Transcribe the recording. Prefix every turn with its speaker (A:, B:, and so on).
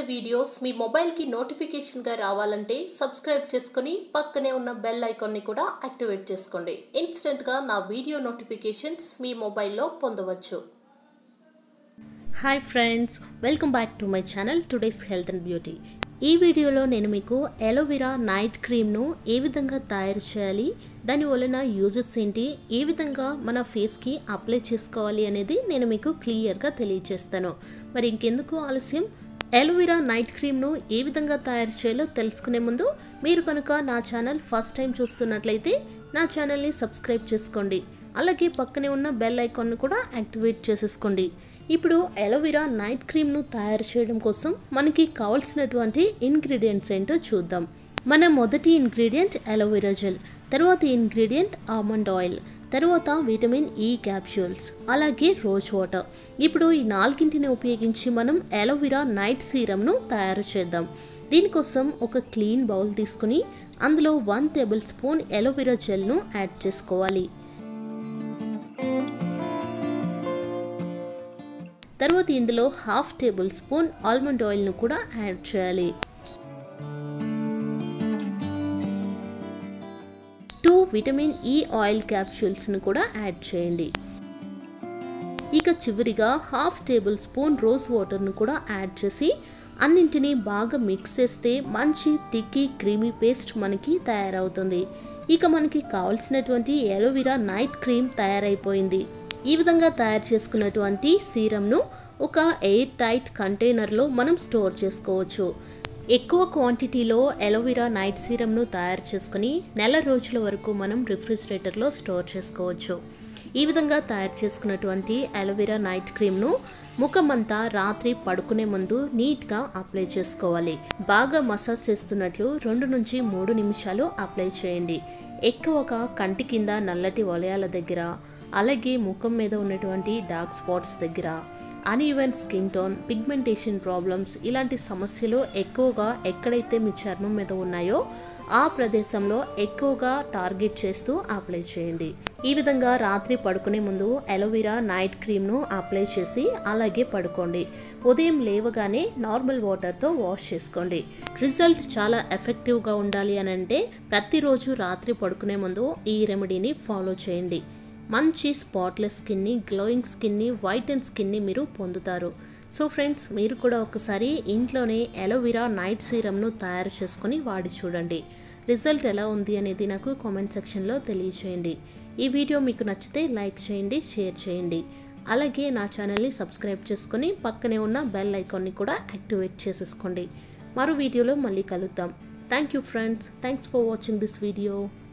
A: videos మీ మొబైల్కి నోటిఫికేషన్గా రావాలంటే సబ్స్క్రైబ్ చేసుకొని పక్కనే ఉన్న బెల్ ఐకాన్ని కూడా యాక్టివేట్ చేసుకోండి ఇన్స్టెంట్గా నా వీడియో నోటిఫికేషన్స్ మీ మొబైల్లో పొందవచ్చు hi friends welcome back to my channel today's health and beauty ఈ వీడియోలో నేను మీకు ఎలోవెరా నైట్ క్రీమ్ను ఏ విధంగా తయారు చేయాలి దాని వలన యూజెస్ ఏంటి ఏ విధంగా మన ఫేస్కి అప్లై చేసుకోవాలి అనేది నేను మీకు క్లియర్గా తెలియజేస్తాను మరి ఇంకెందుకు ఆలస్యం ఎలోవెరా నైట్ క్రీమ్ను ఏ విధంగా తయారు చేయాలో తెలుసుకునే ముందు మీరు కనుక నా ఛానల్ ఫస్ట్ టైం చూస్తున్నట్లయితే నా ఛానల్ని సబ్స్క్రైబ్ చేసుకోండి అలాగే పక్కనే ఉన్న బెల్ ఐకాన్ను కూడా యాక్టివేట్ చేసేసుకోండి ఇప్పుడు ఎలోవెరా నైట్ క్రీమ్ను తయారు చేయడం కోసం మనకి కావాల్సినటువంటి ఇంగ్రీడియంట్స్ ఏంటో చూద్దాం మన మొదటి ఇంగ్రీడియంట్ ఎలోవెరా జెల్ తర్వాత ఇంగ్రీడియంట్ ఆల్మండ్ ఆయిల్ తర్వాత విటమిన్ ఈ క్యాప్సూల్స్ అలాగే రోజ్ వాటర్ ఇప్పుడు ఈ నాలుగింటిని ఉపయోగించి మనం ఎలోవెరా నైట్ సీరమ్ను తయారు చేద్దాం దీనికోసం ఒక క్లీన్ బౌల్ తీసుకుని అందులో వన్ టేబుల్ స్పూన్ ఎలోవెరా జెల్ను యాడ్ చేసుకోవాలి తర్వాత ఇందులో హాఫ్ టేబుల్ స్పూన్ ఆల్మండ్ ఆయిల్ను కూడా యాడ్ చేయాలి టూ విటమిన్ ఈ ఆయిల్ క్యాప్సూల్స్ను కూడా యాడ్ చేయండి ఇక చివరిగా హాఫ్ టేబుల్ స్పూన్ రోజ్ వాటర్ను కూడా యాడ్ చేసి అన్నింటినీ బాగా మిక్స్ చేస్తే మంచి తిక్కి క్రీమీ పేస్ట్ మనకి తయారవుతుంది ఇక మనకి కావలసినటువంటి ఎలోవెరా నైట్ క్రీమ్ తయారైపోయింది ఈ విధంగా తయారు చేసుకున్నటువంటి సీరంను ఒక ఎయిర్ టైట్ కంటైనర్లో మనం స్టోర్ చేసుకోవచ్చు ఎక్కువ క్వాంటిటీలో ఎలోవెరా నైట్ సీరంను తయారు చేసుకుని నెల రోజుల వరకు మనం రిఫ్రిజిరేటర్లో స్టోర్ చేసుకోవచ్చు ఈ విధంగా తయారు చేసుకున్నటువంటి అలోవెరా నైట్ క్రీమ్ను ముఖమంతా రాత్రి పడుకునే ముందు నీట్గా అప్లై చేసుకోవాలి బాగా మసాజ్ చేస్తున్నట్లు రెండు నుంచి మూడు నిమిషాలు అప్లై చేయండి ఎక్కువగా కంటి కింద నల్లటి వలయాల దగ్గర అలాగే ముఖం మీద ఉన్నటువంటి డార్క్ స్పాట్స్ దగ్గర uneven skin tone pigmentation problems ఇలాంటి సమస్యలు ఎక్కువగా ఎక్కడైతే మీ చర్మం మీద ఉన్నాయో ఆ ప్రదేశంలో ఎక్కువగా టార్గెట్ చేస్తూ అప్లై చేయండి ఈ విధంగా రాత్రి పడుకునే ముందు అలోవెరా నైట్ క్రీమ్ను అప్లై చేసి అలాగే పడుకోండి ఉదయం లేవగానే నార్మల్ వాటర్తో వాష్ చేసుకోండి రిజల్ట్ చాలా ఎఫెక్టివ్గా ఉండాలి అని అంటే ప్రతిరోజు రాత్రి పడుకునే ముందు ఈ రెమెడీని ఫాలో చేయండి మంచి స్పాట్లెస్ స్కిన్ని గ్లోయింగ్ స్కిన్ని వైట్ అండ్ స్కిన్ని మీరు పొందుతారు సో ఫ్రెండ్స్ మీరు కూడా ఒకసారి ఇంట్లోనే ఎలోవెరా నైట్ సీరమ్ను తయారు చేసుకొని వాడి చూడండి రిజల్ట్ ఎలా ఉంది అనేది నాకు కామెంట్ సెక్షన్లో తెలియచేయండి ఈ వీడియో మీకు నచ్చితే లైక్ చేయండి షేర్ చేయండి అలాగే నా ఛానల్ని సబ్స్క్రైబ్ చేసుకొని పక్కనే ఉన్న బెల్ ఐకాన్ని కూడా యాక్టివేట్ చేసేసుకోండి మరో వీడియోలో మళ్ళీ కలుద్దాం thank you friends thanks for watching this video